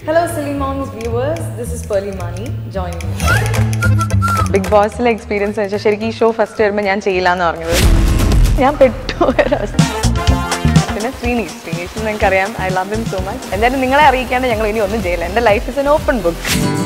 Hello, Silly Moms viewers. This is Pearly Mani joining me. Big ബോസിലെ experience വെച്ചാൽ ശരിക്കും ഈ ഷോ ഫസ്റ്റ് വരുമ്പോൾ ഞാൻ ചെയ്യില്ല എന്ന് പറഞ്ഞത് ഞാൻ പെട്ടുപോയൊരവസ്ഥ പിന്നെ ശ്രീനീഷ് ശ്രീനീഷ് നിങ്ങൾക്കറിയാം I love him so much എന്തായാലും നിങ്ങളെ അറിയിക്കാണ്ട് ഞങ്ങൾ ഇനി ഒന്നും ചെയ്യില്ല എൻ്റെ life is an open book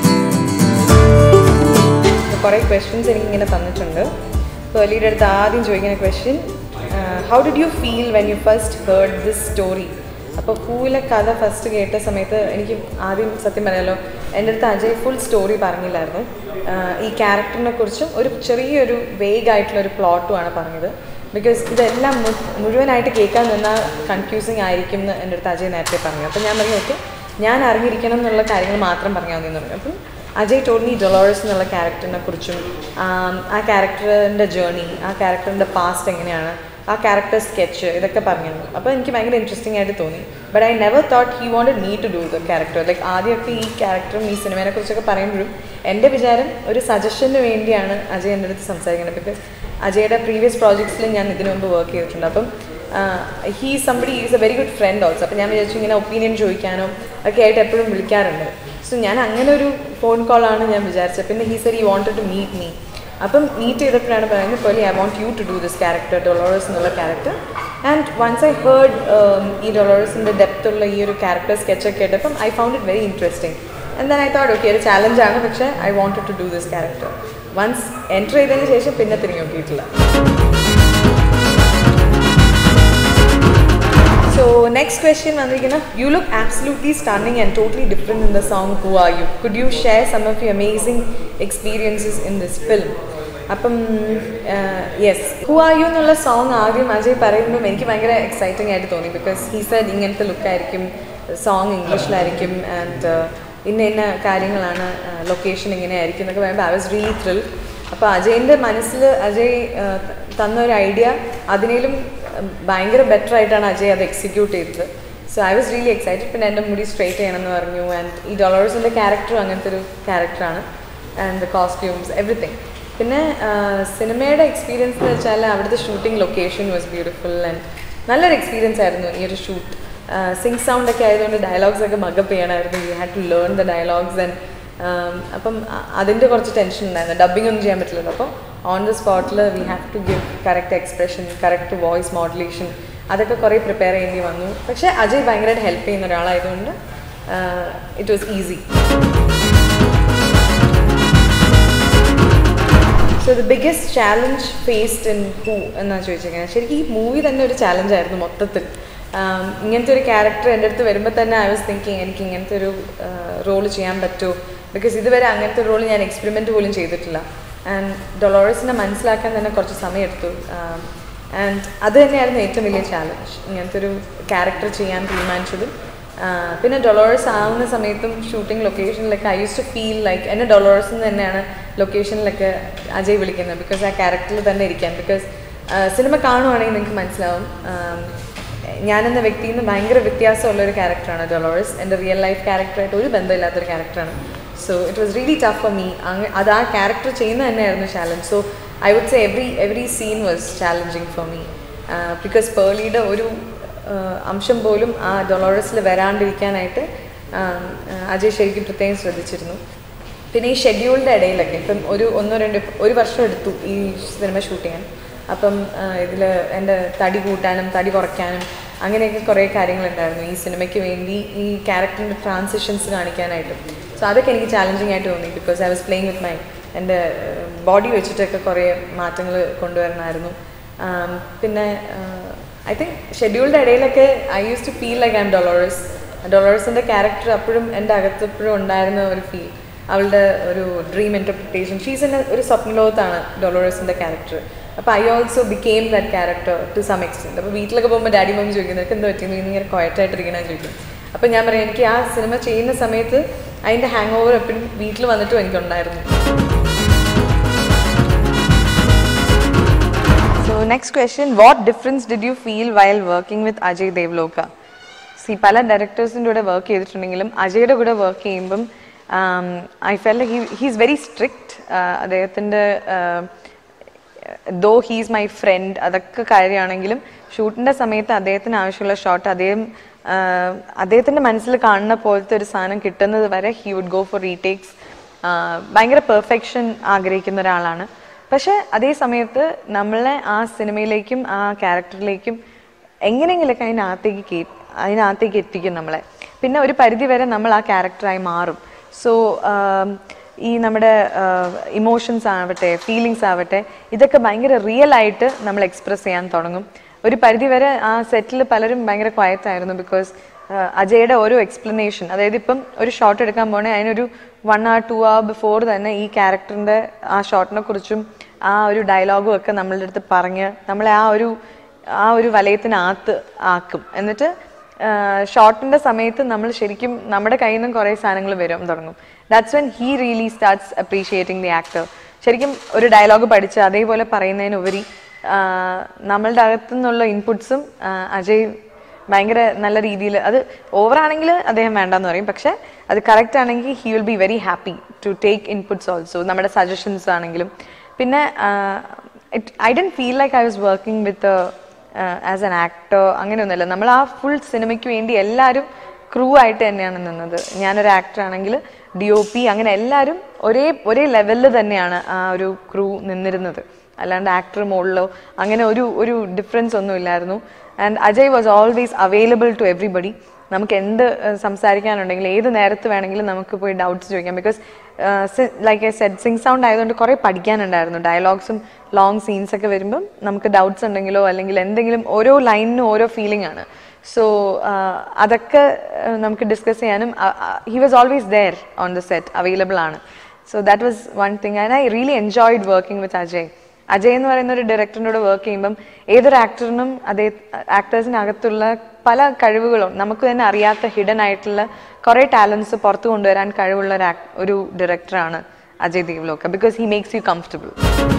കുറേ ക്വസ്റ്റ്യൻസ് എനിക്ക് ഇങ്ങനെ തന്നിട്ടുണ്ട് പേർലിയുടെ അടുത്ത് ആദ്യം ചോദിക്കുന്ന question how did you feel when you first heard this story അപ്പോൾ പൂവിലെ കഥ ഫസ്റ്റ് കേട്ട സമയത്ത് എനിക്ക് ആദ്യം സത്യം പറയാലോ എൻ്റെ അടുത്ത് അജയ് ഫുൾ സ്റ്റോറി പറഞ്ഞില്ലായിരുന്നു ആഹ് ഈ ക്യാരക്ടറിനെ കുറിച്ചും ഒരു ചെറിയൊരു വേഗ് ആയിട്ടുള്ള ഒരു പ്ലോട്ടുമാണ് പറഞ്ഞത് ബിക്കോസ് ഇതെല്ലാം മു- മുഴുവനായിട്ട് കേൾക്കാൻ നിന്നാൽ കൺഫ്യൂസിങ് ആയിരിക്കും എന്ന് എൻ്റെ അടുത്ത് അജയ് നേരത്തെ പറഞ്ഞു അപ്പോൾ ഞാൻ പറഞ്ഞു ഓക്കെ ഞാൻ അറിഞ്ഞിരിക്കണം എന്നുള്ള കാര്യങ്ങൾ മാത്രം പറഞ്ഞാൽ മതി എന്ന് പറഞ്ഞു അപ്പം അജയ് ടോണി ഡൊളോറസ് എന്നുള്ള ക്യാരക്ടറിനെ കുറിച്ചും ആം, ആ ക്യാരക്ടറിൻ്റെ ജേർണി ആ ക്യാരക്ടറിൻ്റെ പാസ്റ്റ് എങ്ങനെയാണ് ആ ക്യാരക്ടർ സ്കെച്ച് ഇതൊക്കെ പറഞ്ഞിരുന്നു അപ്പോൾ എനിക്ക് ഭയങ്കര ഇൻട്രസ്റ്റിംഗ് ആയിട്ട് തോന്നി but I never thought he wanted me to do the character like ആദ്യമൊക്കെ ഈ ക്യാരക്ടറും ഈ സിനിമയെ കുറിച്ചൊക്കെ പറയുമ്പോഴും എൻ്റെ വിചാരം ഒരു സജഷന് വേണ്ടിയാണ് അജയ് എൻ്റെ അടുത്ത് സംസാരിക്കുന്നത് ബിക്കോസ് അജയുടെ പ്രീവിയസ് പ്രോജക്ട്സിൽ ഞാൻ ഇതിനു മുമ്പ് വർക്ക് ചെയ്തിട്ടുണ്ട് അപ്പം he somebody is a very good friend also അപ്പം ഞാൻ വിചാരിച്ചു ഇങ്ങനെ ഒപ്പീനിയൻ ചോദിക്കാനോ ഒക്കെ ആയിട്ട് എപ്പോഴും വിളിക്കാറുണ്ട് സോ ഞാൻ അങ്ങനെ ഒരു ഫോൺ കോളാണ് ഞാൻ വിചാരിച്ചത് പിന്നെ he sir he wanted to meet me അപ്പം മീറ്റ് ചെയ്തപ്പോഴാണ് പറയുന്നത് പോലെ I want you to do this character Dolores എന്നുള്ള character and once I heard ഈ ഡൊളോറസിൻ്റെ ഡെപ്ത് ഉള്ള ഈ ഒരു ക്യാരക്ടർ സ്കെച്ചൊക്കെ കേട്ടപ്പം I found it very interesting and then I thought okay ഒരു ചാലഞ്ചാണ് പക്ഷേ I wanted to do this character once enter ചെയ്തതിന് ശേഷം പിന്നെ തിരിഞ്ഞു നോക്കിയിട്ടില്ല So next question വന്നിരിക്കുന്ന you look absolutely stunning and totally different in the song who are you could you share some of you amazing experiences in this film അപ്പം yes who are you എന്നുള്ള song ആദ്യം അജയ് പറയുമ്പം എനിക്ക് ഭയങ്കര exciting ആയിട്ട് തോന്നി because he said ഇങ്ങനത്തെ ലുക്കായിരിക്കും song ഇംഗ്ലീഷിലായിരിക്കും and ഇന്ന ഇന്ന കാര്യങ്ങളാണ് ലൊക്കേഷൻ ഇങ്ങനെയായിരിക്കും എന്നൊക്കെ പറയുമ്പോൾ ഐ വാസ് റിയലി ത്രിൽ അപ്പോൾ അജയിൻ്റെ മനസ്സിൽ അജയ് ആ, തന്ന ഒരു ഐഡിയ അതിനേലും ഉം, ഭയങ്കര ബെറ്റർ ആയിട്ടാണ് അജയ് അത് എക്സിക്യൂട്ട് ചെയ്തത് so I was really excited പിന്നെ എൻ്റെ മുടി സ്ട്രൈറ്റ് ചെയ്യണമെന്ന് പറഞ്ഞു ആൻഡ് ഈ ഡോളേഴ്സിൻ്റെ ക്യാരക്ടറും അങ്ങനത്തെ ഒരു ക്യാരക്ടറാണ് ആൻഡ് ദ കോസ്റ്റ്യൂംസ് എവറിത്തിങ് പിന്നെ ആ, സിനിമയുടെ എക്സ്പീരിയൻസ് എന്ന് വെച്ചാൽ അവിടുത്തെ shooting location was beautiful and നല്ലൊരു എക്സ്പീരിയൻസ് ആയിരുന്നു ഈ ഒരു ഷൂട്ട് സിങ് സൗണ്ട് ഒക്കെ ആയതുകൊണ്ട് ഡയലോഗ്സ് ഒക്കെ മഗപ്പ് ചെയ്യണമായിരുന്നു you had to learn the dialogues and അപ്പം അ- അതിൻ്റെ കുറച്ച് ടെൻഷൻ ഉണ്ടായിരുന്നു ഡബിങ് ഒന്നും ചെയ്യാൻ പറ്റില്ലല്ലോ അപ്പോൾ ഓൺ ദ സ്പോട്ടിൽ we have to give correct expression correct voice modulation അതൊക്കെ കുറേ പ്രിപ്പയർ ചെയ്യേണ്ടി വന്നു പക്ഷേ അജയ് ഭയങ്കരമായിട്ട് ഹെൽപ്പ് ചെയ്യുന്ന ഒരാളായതുകൊണ്ട് it was easy so the biggest challenge faced in who എന്നാണ് ചോദിച്ചിരിക്കുന്നത് ശരിക്കും ഈ മൂവി തന്നെ ഒരു ചാലഞ്ച് ആയിരുന്നു മൊത്തത്തിൽ ആം, ഇങ്ങനത്തെ ഒരു ക്യാരക്ടർ എൻ്റെ അടുത്ത് വരുമ്പോൾ തന്നെ ഐ വാസ് തിങ്കിങ് എനിക്ക് ഇങ്ങനത്തെ ഒരു റോള് ചെയ്യാൻ പറ്റുമോ ബിക്കോസ് ഇതുവരെ അങ്ങനത്തെ ഒരു റോള് ഞാൻ എക്സ്പെരിമെൻറ്റ് പോലും ചെയ്തിട്ടില്ല ആൻഡ് ഡൊളോറസിനെ മനസ്സിലാക്കാൻ തന്നെ കുറച്ച് സമയമെടുത്തു ആൻഡ് അത് തന്നെയായിരുന്നു ഏറ്റവും വലിയ ചാലഞ്ച് ഇങ്ങനത്തെ ഒരു ക്യാരക്ടർ ചെയ്യാൻ തീരുമാനിച്ചതും ആഹ് പിന്നെ ഡൊളോറസ് ആവുന്ന സമയത്തും ഷൂട്ടിംഗ് ലൊക്കേഷനിലൊക്കെ I use to feel like എന്നെ ഡൊളോറസ് എന്ന് തന്നെയാണ് ലൊക്കേഷനിലൊക്കെ അജയ് വിളിക്കുന്നത് ബിക്കോസ് ആ ക്യാരക്ടറിൽ തന്നെ ഇരിക്കാൻ ബിക്കോസ് സിനിമ കാണുവാണെങ്കിൽ നിങ്ങൾക്ക് മനസ്സിലാവും ആം, ഞാനെന്ന വ്യക്തിയിൽ നിന്ന് ഭയങ്കര വ്യത്യാസമുള്ള ഒരു ക്യാരക്ടറാണ് ഡൊളോറസ് എൻ്റെ റിയൽ ലൈഫ് ക്യാരക്ടറായിട്ട് ഒരു ബന്ധമില്ലാത്തൊരു ക്യാരക്ടറാണ് so it was really tough for me അങ്ങ് അത് ആ ക്യാരക്ടർ ചെയ്യുന്നത് തന്നെയായിരുന്നു challenge so I would say every every scene was challenging for me because പേർലിയുടെ ഒരു ആഹ് അംശം പോലും ആ ഡൊളോറസിൽ വരാണ്ടിരിക്കാനായിട്ട് ആം, ആഹ് അജയ് ശരിക്കും പ്രത്യേകം ശ്രദ്ധിച്ചിരുന്നു പിന്നെ ഈ ഷെഡ്യൂളിൻ്റെ ഇടയിലൊക്കെ ഇപ്പം ഒരു ഒന്നോ രണ്ടോ ഒരു വർഷം എടുത്തു ഈ സിനിമ ഷൂട്ട് ചെയ്യാൻ അപ്പം ഇതിൽ എൻ്റെ തടി കൂട്ടാനും തടി കുറയ്ക്കാനും അങ്ങനെയൊക്കെ കുറേ കാര്യങ്ങളുണ്ടായിരുന്നു ഈ സിനിമയ്ക്ക് വേണ്ടി ഈ ക്യാരക്ടറിൻ്റെ ട്രാൻസിഷൻസ് കാണിക്കാനായിട്ട് സോ അതൊക്കെ എനിക്ക് ചാലഞ്ചിങ് ആയിട്ട് തോന്നി because I was playing with my എൻ്റെ ബോഡി വെച്ചിട്ടൊക്കെ കുറേ മാറ്റങ്ങൾ കൊണ്ടുവരണമായിരുന്നു ആം, പിന്നെ ഐ തിങ്ക് ഷെഡ്യൂളിൻ്റെ ഇടയിലൊക്കെ I use to feel like I am Dolores ഡൊളോറസിൻ്റെ ക്യാരക്ടർ അപ്പോഴും എൻ്റെ അകത്ത് എപ്പോഴും ഉണ്ടായിരുന്ന ഒരു ഫീൽ അവളുടെ ഒരു ഡ്രീം ഇൻ്റർപ്രിട്ടേഷൻ ഷീസിൻ്റെ ഒരു സ്വപ്നലോകത്താണ് ഡൊളോറസിൻ്റെ ക്യാരക്ടർ അപ്പോൾ I also became that character to some extent അപ്പോൾ വീട്ടിലൊക്കെ പോകുമ്പോൾ ഡാഡി മമ്മി ചോദിക്കും നിനക്ക് എന്താ പറ്റി നീ ഇങ്ങനെ ക്വയറ്റായിട്ടിരിക്കണേ ചോദിക്കും അപ്പോൾ ഞാൻ പറയാം എനിക്ക് ആ സിനിമ ചെയ്യുന്ന സമയത്ത് അതിൻ്റെ ഹാങ് ഓവർ എപ്പോഴും വീട്ടിൽ വന്നിട്ടും എനിക്കുണ്ടായിരുന്നു so next question what difference did you feel while working with Ajay Devaloka സി പല ഡയറക്ടേഴ്സിൻ്റെ കൂടെ വർക്ക് ചെയ്തിട്ടുണ്ടെങ്കിലും അജയുടെ കൂടെ വർക്ക് ചെയ്യുമ്പം I felt he he's very strict അദ്ദേഹത്തിൻ്റെ ദോ ഹീസ് മൈ ഫ്രണ്ട് അതൊക്കെ കാര്യമാണെങ്കിലും ഷൂട്ടിൻ്റെ സമയത്ത് അദ്ദേഹത്തിന് ആവശ്യമുള്ള ഷോട്ട് അദ്ദേഹം അദ്ദേഹത്തിൻ്റെ മനസ്സിൽ കാണുന്ന പോലത്തെ ഒരു സാധനം കിട്ടുന്നത് വരെ he would go for retakes ഭയങ്കര പെർഫെക്ഷൻ ആഗ്രഹിക്കുന്ന ഒരാളാണ് പക്ഷെ അതേ സമയത്ത് നമ്മളെ ആ സിനിമയിലേക്കും ആ ക്യാരക്ടറിലേക്കും എങ്ങനെയെങ്കിലൊക്കെ അതിനകത്തേക്ക് കേ അതിനകത്തേക്ക് എത്തിക്കും നമ്മളെ പിന്നെ ഒരു പരിധി വരെ നമ്മൾ ആ ക്യാരക്ടറായി മാറും സോ ഈ നമ്മുടെ ഇമോഷൻസ് ആവട്ടെ ഫീലിങ്സ് ആവട്ടെ ഇതൊക്കെ ഭയങ്കര റിയൽ ആയിട്ട് നമ്മൾ എക്സ്പ്രസ് ചെയ്യാൻ തുടങ്ങും ഒരു പരിധി വരെ ആ സെറ്റിൽ പലരും ഭയങ്കര ക്വയത്തായിരുന്നു ബിക്കോസ് അജയുടെ ഓരോ എക്സ്പ്ലനേഷൻ അതായത് ഇപ്പം ഒരു ഷോട്ട് എടുക്കാൻ പോണേ അതിനൊരു one or two hour before തന്നെ ഈ ക്യാരക്ടറിൻ്റെ ആ ഷോട്ടിനെ കുറിച്ചും ആ ഒരു ഡയലോഗും ഒക്കെ നമ്മളുടെ അടുത്ത് പറഞ്ഞ് നമ്മളെ ആ ഒരു ആ ഒരു വലയത്തിനകത്ത് ആക്കും എന്നിട്ട് ഷോട്ടിന്റെ സമയത്ത് നമ്മൾ ശരിക്കും നമ്മുടെ കയ്യിൽ നിന്നും കുറേ സാധനങ്ങൾ വരും തുടങ്ങും that's when he really starts appreciating the actor ശരിക്കും ഒരു ഡയലോഗ് പഠിച്ച് അതേപോലെ പറയുന്നതിനുപരി ആഹ് നമ്മളുടെ അകത്തു നിന്നുള്ള ഇൻപുട്സും അജയ് ഭയങ്കര നല്ല രീതിയിൽ അത് ഓവറാണെങ്കിൽ അദ്ദേഹം വേണ്ടെന്ന് പറയും പക്ഷേ അത് കറക്റ്റ് ആണെങ്കിൽ he will be very happy to take inputs also നമ്മുടെ സജഷൻസ് ആണെങ്കിലും പിന്നെ I don't feel like I was working with as an actor അങ്ങനെയൊന്നുമല്ല നമ്മൾ ആ ഫുൾ സിനിമയ്ക്ക് വേണ്ടി എല്ലാവരും ക്രൂ ആയിട്ട് തന്നെയാണ് നിന്നത് ഞാനൊരു ആക്ടർ ആണെങ്കിൽ ഡി ഒ പി അങ്ങനെ എല്ലാവരും ഒരേ ഒരേ ലെവലിൽ തന്നെയാണ് ആ ഒരു ക്രൂ നിന്നിരുന്നത് അല്ലാണ്ട് ആക്ടർ മുകളിലോ അങ്ങനെ ഒരു ഒരു ഡിഫറൻസ് ഒന്നും ഇല്ലായിരുന്നു and Ajay was always available to everybody നമുക്ക് എന്ത് ഏഹ്, സംസാരിക്കാനുണ്ടെങ്കിൽ ഏത് നേരത്ത് വേണമെങ്കിലും നമുക്ക് പോയി ഡൗട്ട്സ് ചോദിക്കാം because like I said sync sound ആയതുകൊണ്ട് കുറേ പഠിക്കാനുണ്ടായിരുന്നു ഡയലോഗ്സും ലോങ് സീൻസ് ഒക്കെ വരുമ്പം നമുക്ക് ഡൗട്ട്സ് ഉണ്ടെങ്കിലോ അല്ലെങ്കിൽ എന്തെങ്കിലും ഓരോ ലൈനിനും ഓരോ ഫീലിംഗ് ആണ് സോ അതൊക്കെ ഏഹ്, നമുക്ക് ഡിസ്കസ് ചെയ്യാനും he was always there on the set available ആണ് so that was one thing and I really enjoyed working with Ajay Ajay എന്ന് പറയുന്ന ഒരു ഡയറക്ടറിനോട് വർക്ക് ചെയ്യുമ്പം ഏതൊരു ആക്ടറിനും അതേ ആക്ടേഴ്സിനകത്തുള്ള പല കഴിവുകളും നമുക്ക് തന്നെ അറിയാത്ത ഹിഡൻ ആയിട്ടുള്ള കുറേ ടാലൻസ് പുറത്തു കൊണ്ടുവരാൻ കഴിവുള്ള ഒരു act- ഒരു ഡയറക്ടറാണ് അജയ് ദേവ്ലോക്ക because he makes you comfortable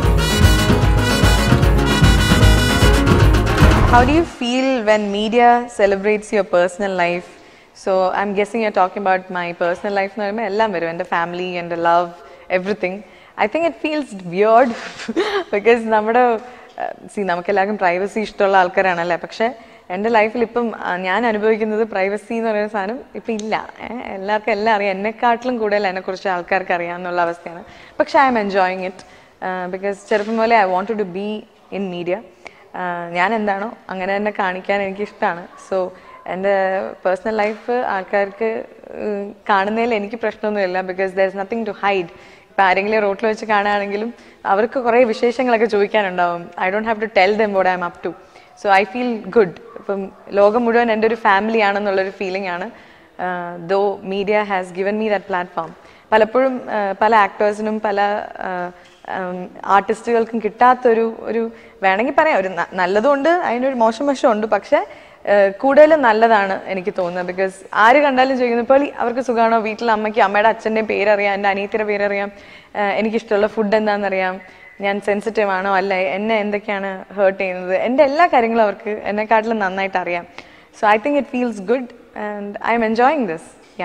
How do you feel when media celebrates your personal life? So I'm guessing you're talking about my personal life എന്ന് പറയുമ്പോൾ എല്ലാം വരും എൻ്റെ ഫാമിലി എൻ്റെ love everything I think it feels weird because നമ്മുടെ സി നമുക്കെല്ലാവർക്കും privacy ഇഷ്ടമുള്ള ആൾക്കാരാണല്ലേ പക്ഷേ എൻ്റെ ലൈഫിൽ ഇപ്പം ആ, ഞാൻ അനുഭവിക്കുന്നത് പ്രൈവസി എന്ന് പറയുന്ന സാധനം ഇപ്പം ഇല്ല ഏ, എല്ലാവർക്കും എല്ലാം അറിയാം എന്നെക്കാട്ടിലും കൂടുതൽ എന്നെക്കുറിച്ച് ആൾക്കാർക്ക് അറിയാമെന്നുള്ള അവസ്ഥയാണ് പക്ഷേ I'm enjoying it because ചെറുപ്പം പോലെ I want to be in media ah ഞാൻ എന്താണോ അങ്ങനെ തന്നെ കാണിക്കാൻ എനിക്ക് ഇഷ്ടമാണ് സോ എൻ്റെ പേഴ്സണൽ ലൈഫ് ആൾക്കാർക്ക് ഉം, കാണുന്നതിൽ എനിക്ക് പ്രശ്നമൊന്നുമില്ല because there is nothing to hide ഇപ്പം ആരെങ്കിലും റോട്ടിൽ വെച്ച് കാണുകയാണെങ്കിലും അവർക്ക് കുറേ വിശേഷങ്ങളൊക്കെ ചോദിക്കാനുണ്ടാവും I don't have to tell them what I'm up to so I feel good ഇപ്പം ലോകം മുഴുവൻ എൻ്റെ ഒരു ഫാമിലി ആണെന്നുള്ളൊരു ഫീലിംഗ് ആണ് though media has given me that platform പലപ്പോഴും ആഹ് പല ആക്ടേഴ്സിനും പല ആർട്ടിസ്റ്റുകൾക്കും കിട്ടാത്തൊരു ഒരു വേണമെങ്കിൽ പറയാം ഒരു ന- നല്ലതുണ്ട് അതിനൊരു മോശം വശമുണ്ട് പക്ഷേ കൂടുതലും നല്ലതാണ് എനിക്ക് തോന്നുന്നത് ബിക്കോസ് ആര് കണ്ടാലും ചോദിക്കുന്നത് ഇപ്പോൾ അവർക്ക് സുഖമാണോ വീട്ടിൽ അമ്മയ്ക്ക് അമ്മയുടെ അച്ഛൻ്റെയും പേരറിയാം എൻ്റെ അനിയത്തിയുടെ പേരറിയാം ആഹ് എനിക്കിഷ്ടമുള്ള ഫുഡ് എന്താണെന്നറിയാം ഞാൻ സെൻസിറ്റീവ് ആണോ അല്ല എന്നെ എന്തൊക്കെയാണ് ഹേർട്ട് ചെയ്യുന്നത് എൻ്റെ എല്ലാ കാര്യങ്ങളും അവർക്ക് എന്നെക്കാട്ടിലും നന്നായിട്ട് അറിയാം so I think it feels good and I'm enjoying this yeah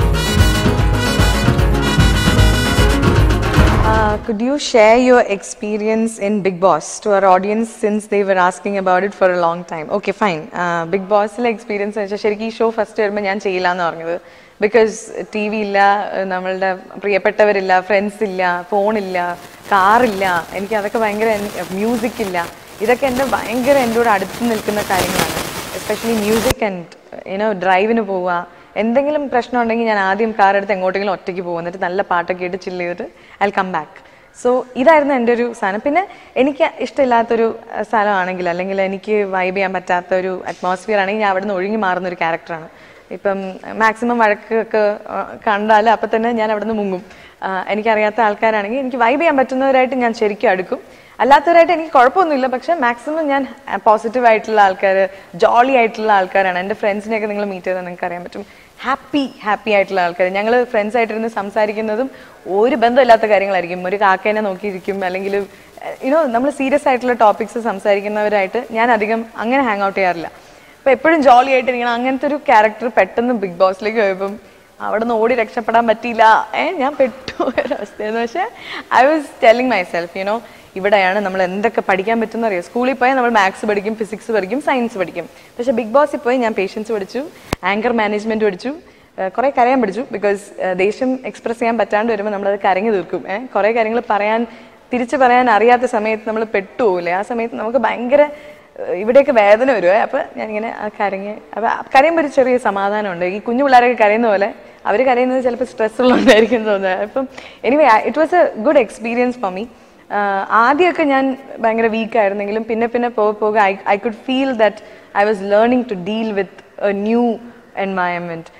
Uh, could you share your experience in Big Boss to our audience since they were asking about it for a long time? Okay, fine. Uh, Big Bossiലെ experience വെച്ചാൽ ശരിക്കും ഈ show first വരുമ്പോൾ ഞാൻ ചെയ്യില്ല എന്ന് പറഞ്ഞത് because T V ഇല്ല ഏഹ് നമ്മളുടെ പ്രിയപ്പെട്ടവരില്ല ഫ്രണ്ട്സ് ഇല്ല ഫോണില്ല കാറില്ല എനിക്ക് അതൊക്കെ ഭയങ്കര മ്യൂസിക് ഇല്ല ഇതൊക്കെ എൻ്റെ ഭയങ്കര എൻ്റെ കൂടെ അടുത്ത് നിൽക്കുന്ന കാര്യങ്ങളാണ് എസ്പെഷ്യലി മ്യൂസിക് ആൻഡ് യുനോ ഡ്രൈവിന് പോവുക എന്തെങ്കിലും പ്രശ്നം ഉണ്ടെങ്കിൽ ഞാൻ ആദ്യം കാർ എടുത്ത് എങ്ങോട്ടെങ്കിലും ഒറ്റയ്ക്ക് പോകും എന്നിട്ട് നല്ല പാട്ടൊക്കെ ഇട്ട് ചില്ല് ചെയ്തിട്ട് ഐ കം ബാക്ക് സോ ഇതായിരുന്നു എൻ്റെ ഒരു സാധനം പിന്നെ എനിക്ക് ഇഷ്ടമില്ലാത്തൊരു അഹ്, സ്ഥലമാണെങ്കിൽ അല്ലെങ്കിൽ എനിക്ക് വൈബ് ചെയ്യാൻ പറ്റാത്ത ഒരു അറ്റ്മോസ്ഫിയർ ആണെങ്കിൽ ഞാൻ അവിടെ നിന്ന് ഒഴുകി മാറുന്ന ഒരു ക്യാരക്ടറാണ് ഇപ്പം മാക്സിമം വഴക്കൊക്കെ കണ്ടാൽ അപ്പം തന്നെ ഞാൻ അവിടെ നിന്ന് മുങ്ങും ആ, എനിക്കറിയാത്ത ആൾക്കാരാണെങ്കിൽ എനിക്ക് വൈബ് ചെയ്യാൻ പറ്റുന്നവരായിട്ട് ഞാൻ ശരിക്കും അടുക്കും അല്ലാത്തവരായിട്ട് എനിക്ക് കുഴപ്പമൊന്നുമില്ല പക്ഷെ മാക്സിമം ഞാൻ പോസിറ്റീവ് ആയിട്ടുള്ള ആൾക്കാർ ജോളി ആയിട്ടുള്ള ആൾക്കാരാണ് എൻ്റെ ഫ്രണ്ട്സിനെയൊക്കെ നിങ്ങൾ മീറ്റ് ചെയ്താൽ നിങ്ങൾക്ക് അറിയാൻ പറ്റും ഹാപ്പി ഹാപ്പി ആയിട്ടുള്ള ആൾക്കാർ ഞങ്ങൾ ഫ്രണ്ട്സ് ആയിട്ടിരുന്ന് സംസാരിക്കുന്നതും ഒരു ബന്ധമില്ലാത്ത കാര്യങ്ങളായിരിക്കും ഒരു കാക്കേനെ നോക്കിയിരിക്കും അല്ലെങ്കിൽ യുനോ നമ്മൾ സീരിയസ് ആയിട്ടുള്ള ടോപ്പിക്സ് സംസാരിക്കുന്നവരായിട്ട് ഞാൻ അധികം അങ്ങനെ ഹാങ് ഔട്ട് ചെയ്യാറില്ല അപ്പോൾ എപ്പോഴും ജോളി ആയിട്ടിരിക്കണം അങ്ങനത്തെ ഒരു ക്യാരക്ടർ പെട്ടെന്ന് ബിഗ് ബോസിലേക്ക് പോയപ്പം അവിടെ നിന്ന് ഓടി രക്ഷപ്പെടാൻ പറ്റിയില്ല ഏ ഞാൻ പെട്ടു ഒരവസ്ഥയെന്ന് പക്ഷേ I was telling myself you know ഇവിടെയാണ് നമ്മൾ എന്തൊക്കെ പഠിക്കാൻ പറ്റുമെന്ന് അറിയാം സ്കൂളിൽ പോയാൽ നമ്മൾ മാത്സ് പഠിക്കും ഫിസിക്സ് പഠിക്കും സയൻസ് പഠിക്കും പക്ഷേ ബിഗ് ബോസിൽ പോയി ഞാൻ പേഷ്യൻസ് പഠിച്ചു ആങ്കർ മാനേജ്മെന്റ് പഠിച്ചു ഏഹ് കുറേ കരയാൻ പഠിച്ചു ബിക്കോസ് ദേഷ്യം എക്സ്പ്രസ് ചെയ്യാൻ പറ്റാണ്ട് വരുമ്പോൾ നമ്മളത് കരഞ്ഞു തീർക്കും ഏഹ് കുറേ കാര്യങ്ങൾ പറയാൻ തിരിച്ചു പറയാൻ അറിയാത്ത സമയത്ത് നമ്മൾ പെട്ടുപോകില്ലേ ആ സമയത്ത് നമുക്ക് ഭയങ്കര ഏഹ് ഇവിടെയൊക്കെ വേദന വരുവേ അപ്പം ഞാനിങ്ങനെ ആ കരഞ്ഞ് അപ്പം കരയുമ്പോൾ ഒരു ചെറിയ സമാധാനമുണ്ട് ഈ കുഞ്ഞു പിള്ളേരൊക്കെ കരയുന്ന പോലെ അവർ കരയുന്നത് ചിലപ്പോൾ സ്ട്രെസ് ഉള്ളതുകൊണ്ടായിരിക്കും തോന്നുന്നത് അപ്പം anyway it was a good experience for me ആദ്യമൊക്കെ ഞാൻ ഭയങ്കര വീക്ക് ആയിരുന്നെങ്കിലും പിന്നെ പിന്നെ പോകെ പോകെ I I could feel that I was learning to deal with a new environment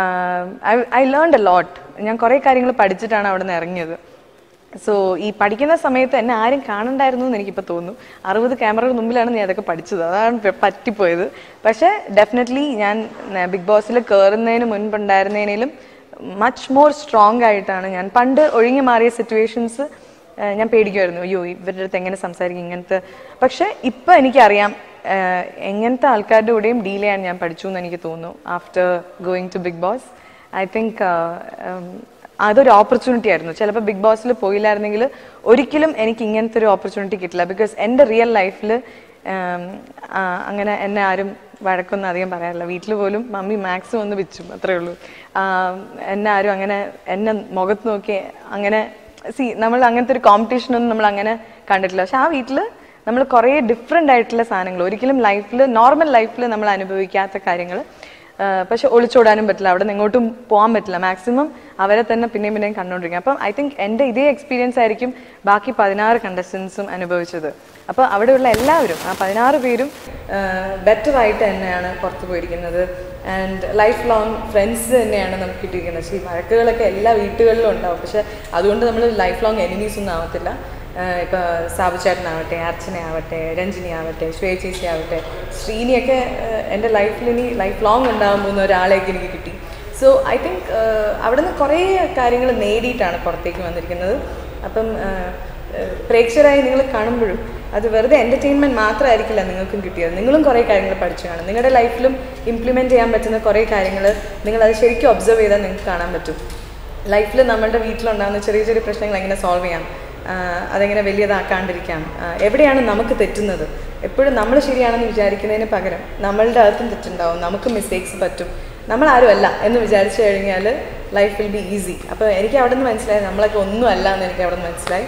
I learned a lot ഞാൻ കുറേ കാര്യങ്ങൾ പഠിച്ചിട്ടാണ് അവിടെ നിന്ന് ഇറങ്ങിയത് സോ ഈ പഠിക്കുന്ന സമയത്ത് എന്നെ ആരും കാണണ്ടായിരുന്നു എന്ന് എനിക്കിപ്പോൾ തോന്നുന്നു അറുപത് ക്യാമറയുടെ മുമ്പിലാണ് ഞാൻ അതൊക്കെ പഠിച്ചത് അതാണ് പ- പറ്റിപ്പോയത് പക്ഷേ ഡെഫിനറ്റ്ലി ഞാൻ ബിഗ് ബോസിൽ കയറുന്നതിന് മുൻപുണ്ടായിരുന്നതിനേലും മച്ച് മോർ സ്ട്രോങ് ആയിട്ടാണ് ഞാൻ പണ്ട് ഒഴിഞ്ഞു മാറിയ സിറ്റുവേഷൻസ് ഞാൻ പേടിക്കുമായിരുന്നു അയ്യോ ഇവരുടെ അടുത്ത് എങ്ങനെ സംസാരിക്കും ഇങ്ങനത്തെ പക്ഷേ ഇപ്പം എനിക്കറിയാം ഏഹ് എങ്ങനത്തെ ആൾക്കാരുടെ കൂടെയും ഡീൽ ചെയ്യാൻ ഞാൻ പഠിച്ചു എന്ന് എനിക്ക് തോന്നുന്നു after going to Bigg Boss I think അതൊരു ഓപ്പർച്യൂണിറ്റി ആയിരുന്നു ചിലപ്പോൾ ബിഗ് ബോസിൽ പോയില്ലായിരുന്നെങ്കിൽ ഒരിക്കലും എനിക്ക് ഇങ്ങനത്തെ ഒരു ഓപ്പർച്യൂണിറ്റി കിട്ടില്ല ബിക്കോസ് എൻ്റെ റിയൽ ലൈഫിൽ അങ്ങനെ എന്നെ ആരും വഴക്കൊന്നും അധികം പറയാറില്ല വീട്ടിൽ പോലും മമ്മി മാക്സിമം ഒന്ന് വെച്ചു അത്രേ ഉള്ളൂ ആം, എന്നെ ആരും അങ്ങനെ എന്നെ മുഖത്ത് നോക്കി അങ്ങനെ സി നമ്മൾ അങ്ങനത്തെ ഒരു കോമ്പറ്റീഷനൊന്നും നമ്മൾ അങ്ങനെ കണ്ടിട്ടില്ല പക്ഷെ ആ വീട്ടിൽ നമ്മൾ കുറേ ഡിഫറെൻ്റ് ആയിട്ടുള്ള സാധനങ്ങൾ ഒരിക്കലും ലൈഫിൽ നോർമൽ ലൈഫിൽ നമ്മൾ അനുഭവിക്കാത്ത കാര്യങ്ങൾ പക്ഷെ ഒളിച്ചോടാനും പറ്റില്ല അവിടെ നിന്ന് എങ്ങോട്ടും പോകാൻ പറ്റില്ല മാക്സിമം അവരെ തന്നെ പിന്നെയും പിന്നെയും കണ്ടുകൊണ്ടിരിക്കും അപ്പം ഐ തിങ്ക് എൻ്റെ ഇതേ എക്സ്പീരിയൻസ് ആയിരിക്കും ബാക്കി പതിനാറ് കണ്ടസ്റ്റൻസും അനുഭവിച്ചത് അപ്പോൾ അവിടെയുള്ള എല്ലാവരും ആ പതിനാറ് പേരും ബെറ്റർ ആയിട്ട് തന്നെയാണ് പുറത്ത് പോയിരിക്കുന്നത് ആൻഡ് ലൈഫ് ലോങ് ഫ്രണ്ട്സ് തന്നെയാണ് നമുക്ക് കിട്ടിയിരിക്കുന്നത് പക്ഷേ ഈ വഴക്കുകളൊക്കെ എല്ലാ വീട്ടുകളിലും ഉണ്ടാവും പക്ഷെ അതുകൊണ്ട് നമ്മൾ ലൈഫ് ലോങ് എനിമീസ് ഒന്നും ആവത്തില്ല ആഹ് ഇപ്പൊ സാബു ചേട്ടനാവട്ടെ അർച്ചന ആവട്ടെ രഞ്ജിനി ആവട്ടെ ശ്വേത ചേച്ചി ആവട്ടെ ശ്രീനിയൊക്കെ ആഹ് എൻ്റെ ലൈഫിൽ ഇനി ലൈഫ് ലോങ് ഉണ്ടാകാൻ പോകുന്ന ഒരാളെയൊക്കെ എനിക്ക് കിട്ടി സോ ഐ തിങ്ക് അവിടെ നിന്ന് കുറേ കാര്യങ്ങൾ നേടിയിട്ടാണ് പുറത്തേക്ക് വന്നിരിക്കുന്നത് അപ്പം ആഹ് ആഹ് പ്രേക്ഷകരായി നിങ്ങൾ കാണുമ്പോഴും അത് വെറുതെ എൻ്റർടൈൻമെൻറ്റ് മാത്രമായിരിക്കില്ല നിങ്ങൾക്കും കിട്ടിയത് നിങ്ങളും കുറേ കാര്യങ്ങൾ പഠിച്ചു കാണും നിങ്ങളുടെ ലൈഫിലും ഇംപ്ലിമെൻറ്റ് ചെയ്യാൻ പറ്റുന്ന കുറേ കാര്യങ്ങൾ നിങ്ങളത് ശരിക്കും ഒബ്സർവ് ചെയ്താൽ നിങ്ങൾക്ക് കാണാൻ പറ്റും ലൈഫിൽ നമ്മളുടെ വീട്ടിലുണ്ടാകുന്ന ചെറിയ ചെറിയ പ്രശ്നങ്ങൾ എങ്ങനെ സോൾവ് ചെയ്യാം ആഹ് അതെങ്ങനെ വലിയതാക്കാണ്ടിരിക്കാം ആഹ് എവിടെയാണ് നമുക്ക് തെറ്റുന്നത് എപ്പോഴും നമ്മൾ ശരിയാണെന്ന് വിചാരിക്കുന്നതിന് പകരം നമ്മളുടെ അകത്തും തെറ്റുണ്ടാവും നമുക്ക് മിസ്റ്റേക്സ് പറ്റും നമ്മൾ ആരും അല്ല എന്ന് വിചാരിച്ചു കഴിഞ്ഞാൽ ലൈഫ് വിൽ ബി ഈസി അപ്പോൾ എനിക്ക് അവിടെ നിന്ന് മനസ്സിലായി നമ്മളൊക്കെ ഒന്നും അല്ല എന്ന് എനിക്ക് അവിടെ നിന്ന് മനസ്സിലായി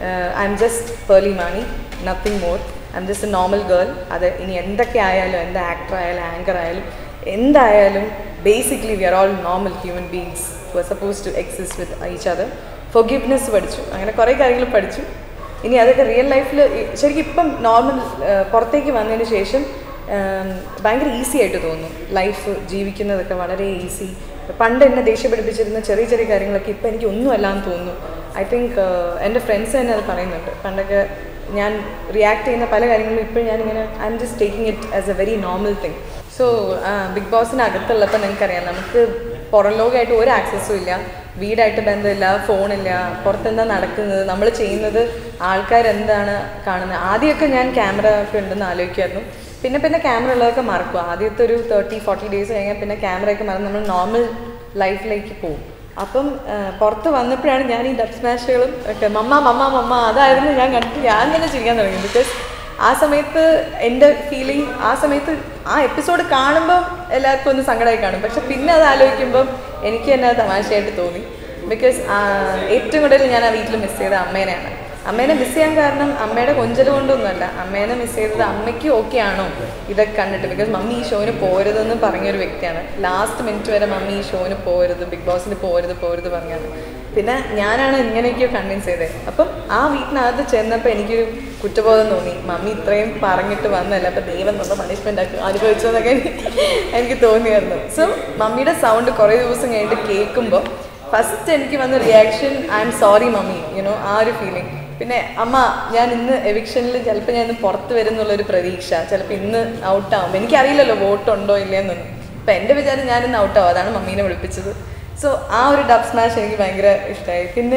I'm just Pearle Maaney nothing more I'm just a normal girl അത് ഇനി എന്തൊക്കെ ആയാലും എന്ത് ആക്ടർ ആയാലും ആങ്കർ ആയാലും എന്തായാലും basically we are all normal human beings who are supposed to exist with each other forgiveness പഠിച്ചു അങ്ങനെ കുറേ കാര്യങ്ങൾ പഠിച്ചു ഇനി അതൊക്കെ റിയൽ ലൈഫിൽ ശരിക്കും ഇപ്പം നോർമൽ പുറത്തേക്ക് വന്നതിന് ശേഷം ഉം, ഭയങ്കര ഈസി ആയിട്ട് തോന്നുന്നു ലൈഫ് ജീവിക്കുന്നതൊക്കെ വളരെ ഈസി പണ്ട് എന്നെ ദേഷ്യം പിടിപ്പിച്ചിരുന്ന ചെറിയ ചെറിയ കാര്യങ്ങളൊക്കെ ഇപ്പം എനിക്ക് ഒന്നുമല്ല എന്ന് തോന്നുന്നു ഐ തിങ്ക് എൻ്റെ ഫ്രണ്ട്സ് തന്നെ അത് പറയുന്നുണ്ട് പണ്ടൊക്കെ ഞാൻ റിയാക്ട് ചെയ്യുന്ന പല കാര്യങ്ങളും ഇപ്പോഴും ഞാനിങ്ങനെ I'm just taking it as a very normal thing so Bigg ബോസിനകത്തുള്ളപ്പോൾ നിങ്ങൾക്കറിയാം നമുക്ക് പുറം ലോകമായിട്ട് ഒരു ആക്സസും ഇല്ല വീടായിട്ട് ബന്ധമില്ല ഫോണില്ല പുറത്തെന്താ നടക്കുന്നത് നമ്മൾ ചെയ്യുന്നത് ആൾക്കാരെന്താണ് കാണുന്നത് ആദ്യമൊക്കെ ഞാൻ ക്യാമറ ഒക്കെ ഉണ്ടെന്ന് ആലോചിക്കുമായിരുന്നു പിന്നെ പിന്നെ ക്യാമറ ഉള്ളതൊക്കെ മറക്കും ആദ്യത്തെ ഒരു തേർട്ടി ഫോർട്ടി ഡേയ്സ് കഴിഞ്ഞാൽ പിന്നെ ക്യാമറയൊക്കെ മറന്ന് നമ്മൾ നോർമൽ ലൈഫിലേക്ക് പോകും അപ്പം ആ, പുറത്ത് വന്നപ്പോഴാണ് ഞാൻ ഈ ഡബ് സ്മാഷുകളും ഒക്കെ മമ്മ മമ്മ മമ്മ അതായിരുന്നു ഞാൻ കണ്ടിട്ട് ഞാൻ തന്നെ ചിരിക്കാൻ തുടങ്ങി ബിക്കോസ് ആ സമയത്ത് എൻ്റെ ഫീലിംഗ് ആ സമയത്ത് ആ എപ്പിസോഡ് കാണുമ്പോൾ എല്ലാവർക്കും ഒന്ന് സങ്കടമായി കാണും പക്ഷെ പിന്നെ അത് ആലോചിക്കുമ്പം എനിക്ക് തന്നെ അത് തമാശയായിട്ട് തോന്നി ബിക്കോസ് ഏറ്റവും കൂടുതൽ ഞാൻ ആ വീട്ടിൽ മിസ് ചെയ്തത് അമ്മേനെയാണ് അമ്മേനെ മിസ് ചെയ്യാൻ കാരണം അമ്മയുടെ കൊഞ്ചൽ കൊണ്ടൊന്നുമല്ല അമ്മേനെ മിസ് ചെയ്തത് അമ്മയ്ക്ക് ഓക്കെ ആണോ ഇതൊക്കെ കണ്ടിട്ട് ബിക്കോസ് മമ്മി ഈ ഷോന് പോരുതെന്ന് പറഞ്ഞൊരു വ്യക്തിയാണ് ലാസ്റ്റ് മിനിറ്റ് വരെ മമ്മി ഈ ഷോന് പോരുത് ബിഗ് ബോസിന് പോരുത് പോരുത് പറഞ്ഞാണ് പിന്നെ ഞാനാണ് ഇങ്ങനെയൊക്കെയോ കൺവിൻസ് ചെയ്തത് അപ്പം ആ വീട്ടിനകത്ത് ചെന്നപ്പോൾ എനിക്കൊരു കുറ്റബോധം തോന്നി മമ്മി ഇത്രയും പറഞ്ഞിട്ട് വന്നല്ല അപ്പം ദൈവം നല്ല പണിഷ്മെൻ്റ് ആക്കി അനുഭവിച്ചതെന്നൊക്കെ എനിക്ക് എനിക്ക് തോന്നിയായിരുന്നു സോ മമ്മിയുടെ സൗണ്ട് കുറേ ദിവസം കഴിഞ്ഞിട്ട് കേൾക്കുമ്പോൾ ഫസ്റ്റ് എനിക്ക് വന്ന reaction I'm sorry mummy you know ആ ഒരു ഫീലിംഗ് പിന്നെ അമ്മ ഞാൻ ഇന്ന് എവിക്ഷനിൽ ചിലപ്പോൾ ഞാൻ ഇന്ന് പുറത്ത് വരും എന്നുള്ളൊരു പ്രതീക്ഷ ചിലപ്പോൾ ഇന്ന് ഔട്ടാവും എനിക്കറിയില്ലല്ലോ വോട്ടുണ്ടോ ഇല്ലയെന്നൊന്നും അപ്പം എൻ്റെ വിചാരം ഞാൻ ഇന്ന് ഔട്ടാവും അതാണ് മമ്മീനെ വിളിപ്പിച്ചത് സോ ആ ഒരു ഡബ് സ്മാഷ് എനിക്ക് ഭയങ്കര ഇഷ്ടമായി പിന്നെ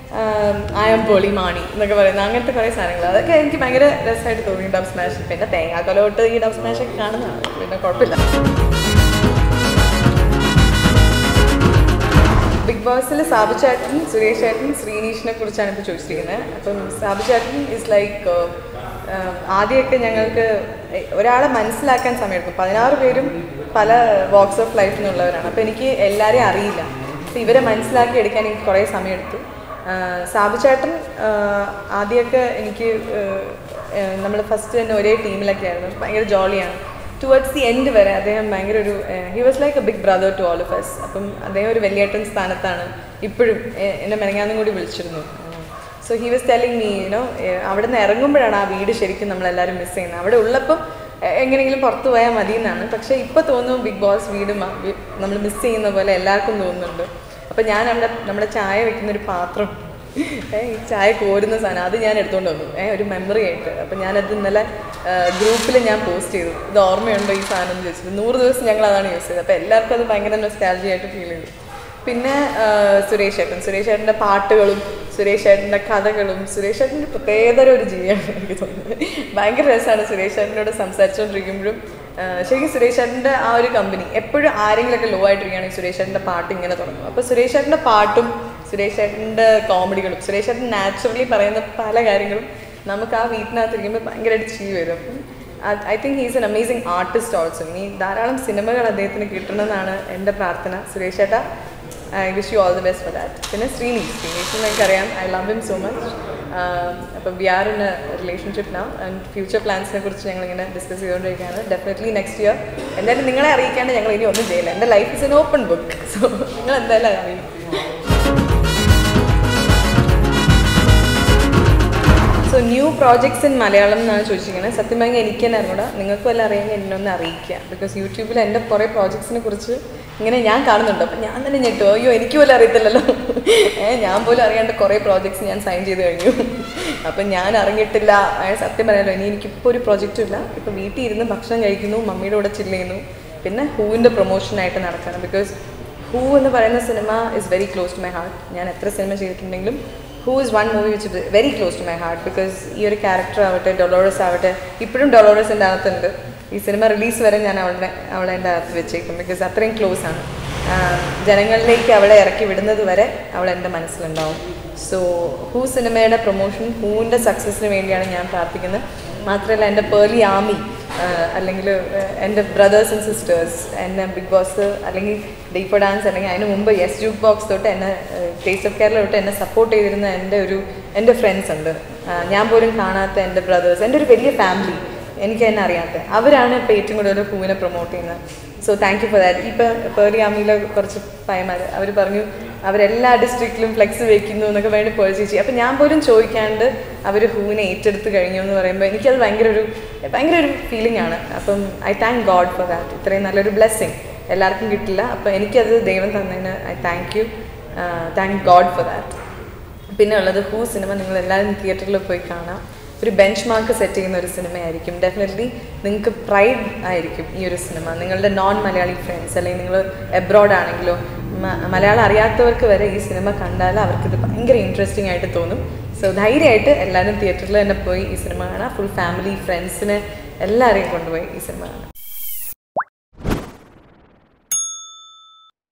ആയം പൊളി മാണി എന്നൊക്കെ പറയുന്നത് അങ്ങനത്തെ കുറേ സാധനങ്ങൾ അതൊക്കെ എനിക്ക് ഭയങ്കര രസമായിട്ട് തോന്നി ഡബ് സ്മാഷ് പിന്നെ തേങ്ങാക്കൊലോട്ട് ഈ ഡബ് സ്മാഷ് ഒക്കെ കാണുന്നതാണ് പിന്നെ കുഴപ്പമില്ല ബിഗ് ബിഗ് ബോസിൽ സാബു ചേട്ടൻ സുരേഷ് ചേട്ടൻ ശ്രീനീഷിനെ കുറിച്ചാണ് ഇപ്പോൾ ചോദിച്ചിരിക്കുന്നത് അപ്പം സാബു ചേട്ടൻ ഇസ് ലൈക്ക് ആദ്യമൊക്കെ ഞങ്ങൾക്ക് ഒരാളെ മനസ്സിലാക്കാൻ സമയമെടുക്കും പതിനാറ് പേരും പല വാക്സ് ഓഫ് ലൈഫിൽ നിന്നുള്ളവരാണ് അപ്പോൾ എനിക്ക് എല്ലാവരെയും അറിയില്ല അപ്പോൾ ഇവരെ മനസ്സിലാക്കി എടുക്കാൻ എനിക്ക് കുറേ സമയമെടുത്തു ആഹ് സാബു ചേട്ടൻ ആഹ് ആദ്യമൊക്കെ എനിക്ക് നമ്മൾ ഫസ്റ്റ് തന്നെ ഒരേ ടീമിലൊക്കെ ആയിരുന്നു ഭയങ്കര ജോളിയാണ് ടുവേർഡ്സ് ദി എൻഡ് വരെ അദ്ദേഹം ഭയങ്കര ഒരു he was like a big brother to all of us അപ്പം അദ്ദേഹം ഒരു വലിയേട്ടൻ സ്ഥാനത്താണ് ഇപ്പോഴും എ- എന്നെ മെനങ്ങാന്നും കൂടി വിളിച്ചിരുന്നു so he was telling me you know അവിടെ നിന്ന് ഇറങ്ങുമ്പോഴാണ് ആ വീട് ശരിക്കും നമ്മളെല്ലാവരും മിസ് ചെയ്യുന്നത് അവിടെ ഉള്ളപ്പം എ- എങ്ങനെയെങ്കിലും പുറത്ത് പോയാൽ മതി എന്നാണ് പക്ഷേ ഇപ്പോൾ തോന്നുന്നു ബിഗ് ബോസ് വീട് നമ്മൾ മിസ് ചെയ്യുന്ന പോലെ എല്ലാവർക്കും തോന്നുന്നുണ്ട് അപ്പം ഞാൻ അവിടെ നമ്മുടെ ചായ വെക്കുന്ന ഒരു പാത്രം ഏ, ഈ ചായ കോരുന്ന സാധനം അത് ഞാൻ എടുത്തുകൊണ്ട് വന്നു ഏ ഒരു മെമ്മറി ആയിട്ട് അപ്പം ഞാനത് ഇന്നലെ ഗ്രൂപ്പിൽ ഞാൻ പോസ്റ്റ് ചെയ്തു ഇത് ഓർമ്മയുണ്ടോ ഈ സാധനം എന്ന് ചോദിച്ചത് നൂറ് ദിവസം ഞങ്ങൾ അതാണ് യൂസ് ചെയ്തത് അപ്പോൾ എല്ലാവർക്കും അത് ഭയങ്കര നൊസ്റ്റാലജി ആയിട്ട് ഫീൽ ചെയ്തു പിന്നെ ആ, സുരേഷ് ഏട്ടൻ സുരേഷ് ഏട്ടൻ്റെ പാട്ടുകളും സുരേഷ് ഏട്ടൻ്റെ കഥകളും സുരേഷ് ഏട്ടൻ്റെ പ്രത്യേകതര ഒരു ജീവിയാണ് എനിക്ക് തോന്നുന്നത് ഭയങ്കര രസമാണ് സുരേഷ് ഏട്ടനോട് സംസാരിച്ചുകൊണ്ടിരിക്കുമ്പോഴും ആ, ശരിക്കും സുരേഷ് ഏട്ടൻ്റെ ആ ഒരു കമ്പനി എപ്പോഴും ആരെങ്കിലുമൊക്കെ ലോ ആയിട്ടിരിക്കുകയാണെങ്കിൽ സുരേഷ് ഏട്ടൻ്റെ പാട്ട് ഇങ്ങനെ തുടങ്ങും അപ്പോൾ സുരേഷ് ഏട്ടൻ്റെ പാട്ടും സുരേഷ് ഏട്ടൻ്റെ കോമഡികളും സുരേഷ് ഏട്ടൻ നാച്ചുറലി പറയുന്ന പല കാര്യങ്ങളും നമുക്ക് ആ വീട്ടിനകത്തിരിക്കുമ്പോൾ ഭയങ്കരമായിട്ട് ചീ വരും I think he's an amazing artist also ഇനി ധാരാളം സിനിമകൾ അദ്ദേഹത്തിന് കിട്ടണമെന്നാണ് എൻ്റെ പ്രാർത്ഥന സുരേഷ് ഏട്ട I wish you all the best for that പിന്നെ ശ്രീനി ശ്രീനീഷ് എനിക്കറിയാം I love him so much അപ്പോൾ we are in a relationship now and future പ്ലാൻസിനെ കുറിച്ച് ഞങ്ങളിങ്ങനെ ഡിസ്കസ് ചെയ്തുകൊണ്ടിരിക്കുകയാണ് ഡെഫിനറ്റ്ലി നെക്സ്റ്റ് ഇയർ എന്തായാലും നിങ്ങളെ അറിയിക്കാണ്ട് ഞങ്ങൾ ഇനി ഒന്നും ചെയ്യില്ല എൻ്റെ life is an open book so നിങ്ങൾ എന്തായാലും അറിയും so new projects in Malayalam എന്നാണ് ചോദിച്ചിരിക്കുന്നത് സത്യം പറഞ്ഞാൽ എനിക്ക് തന്നെ അറിഞ്ഞൂടാ നിങ്ങൾക്കും എല്ലാം അറിയാമെങ്കിൽ എന്നെ ഒന്ന് അറിയിക്കുക ബിക്കോസ് യൂട്യൂബിൽ എൻ്റെ കുറേ പ്രോജക്ട്സിനെ കുറിച്ച് ഇങ്ങനെ ഞാൻ കാണുന്നുണ്ട് അപ്പം ഞാൻ തന്നെ ഞെട്ടു അയ്യോ എനിക്ക് പോലും അറിയത്തില്ലല്ലോ ഏ ഞാൻ പോലും അറിയാണ്ട് കുറേ പ്രോജക്ട്സ് ഞാൻ സൈൻ ചെയ്ത് കഴിഞ്ഞു അപ്പം ഞാൻ അറിഞ്ഞിട്ടില്ല ഏ, സത്യം പറയാലോ ഇനി എനിക്കിപ്പോൾ ഒരു പ്രോജക്റ്റും ഇല്ല ഇപ്പോൾ വീട്ടിൽ ഇരുന്ന് ഭക്ഷണം കഴിക്കുന്നു മമ്മിയുടെ കൂടെ ചില്ല് ചെയ്യുന്നു പിന്നെ ഹൂവിൻ്റെ പ്രൊമോഷനായിട്ട് നടക്കണം ബിക്കോസ് ഹൂ എന്ന് പറയുന്ന സിനിമ is very close to my heart ഞാൻ എത്ര സിനിമ ചെയ്തിട്ടുണ്ടെങ്കിലും Who is one movie which is very close to my heart because ഈ ഒരു ക്യാരക്ടർ ആവട്ടെ ഡൊളോറസ് ആവട്ടെ ഇപ്പോഴും ഡൊളോറസിൻ്റെ അകത്തുണ്ട് ഈ സിനിമ റിലീസ് വരെ ഞാൻ അവളുടെ അവളെ എൻ്റെ അകത്ത് വെച്ചേക്കും ബിക്കോസ് അത്രയും ക്ലോസ് ആണ് ആഹ് ജനങ്ങളിലേക്ക് അവളെ ഇറക്കി വിടുന്നത് വരെ അവൾ എൻ്റെ മനസ്സിലുണ്ടാവും സോ ഹൂ സിനിമയുടെ പ്രൊമോഷൻ ഹൂവിൻ്റെ സക്സസ്സിന് വേണ്ടിയാണ് ഞാൻ പ്രാർത്ഥിക്കുന്നത് മാത്രമല്ല എൻ്റെ പേർലി ആമി അല്ലെങ്കിൽ എൻ്റെ ബ്രദേഴ്സ് ആൻഡ് സിസ്റ്റേഴ്സ് എന്നെ ബിഗ് ബോസ് അല്ലെങ്കിൽ ഡീപ്പർ ഡാൻസ് അല്ലെങ്കിൽ അതിന് മുമ്പ് യെസ് ജൂക്ക് ബോക്സ് തൊട്ട് എന്നെ ടേസ്റ്റ് ഓഫ് കേരള തൊട്ട് എന്നെ സപ്പോർട്ട് ചെയ്തിരുന്ന എൻ്റെ ഒരു എൻ്റെ ഫ്രണ്ട്സ് ഉണ്ട് ആ, ഞാൻ പോലും കാണാത്ത എൻ്റെ ബ്രദേഴ്സ് എൻ്റെ ഒരു വലിയ ഫാമിലി എനിക്ക് തന്നെ അറിയാത്ത അവരാണ് ഇപ്പോൾ ഏറ്റവും കൂടുതൽ പൂവിനെ പ്രൊമോട്ട് ചെയ്യുന്നത് so thank you for that ഇപ്പം പേറി ആമിയിലെ കുറച്ച് പയ്യന്മാർ അവർ പറഞ്ഞു അവരെല്ലാ ഡിസ്ട്രിക്റ്റിലും ഫ്ലെക്സ് വെക്കുന്നു എന്നൊക്കെ വേണ്ടി പോയി ചേച്ചി അപ്പം ഞാൻ പോലും ചോദിക്കാണ്ട് അവർ ഹൂവിനെ ഏറ്റെടുത്ത് കഴിഞ്ഞു എന്ന് പറയുമ്പോൾ എനിക്കത് ഭയങ്കര ഒരു ഭയങ്കര ഒരു ഫീലിംഗ് ആണ് അപ്പം I thank God for that ഇത്രയും നല്ലൊരു ബ്ലെസ്സിങ് എല്ലാവർക്കും കിട്ടില്ല അപ്പോൾ എനിക്കത് ദൈവം തന്നതിന് I thank you thank God for that പിന്നെ ഉള്ളത് ഹൂ സിനിമ നിങ്ങൾ എല്ലാവരും തിയേറ്ററിൽ പോയി കാണാം ഒരു ബെഞ്ച് മാർക്ക് സെറ്റ് ചെയ്യുന്ന ഒരു സിനിമയായിരിക്കും ഡെഫിനറ്റ്ലി നിങ്ങൾക്ക് പ്രൈഡ് ആയിരിക്കും ഈ ഒരു സിനിമ നിങ്ങളുടെ നോൺ മലയാളി ഫ്രണ്ട്സ് അല്ലെങ്കിൽ നിങ്ങൾ എബ്രോഡ് ആണെങ്കിലോ മ- മലയാളം അറിയാത്തവർക്ക് വരെ ഈ സിനിമ കണ്ടാൽ അവർക്കിത് ഭയങ്കര ഇൻട്രസ്റ്റിംഗ് ആയിട്ട് തോന്നും സോ ധൈര്യമായിട്ട് എല്ലാവരും തിയേറ്ററിൽ തന്നെ പോയി ഈ സിനിമ കാണാം ഫുൾ ഫാമിലി ഫ്രണ്ട്സിനെ എല്ലാവരെയും കൊണ്ടുപോയി ഈ സിനിമ കാണാം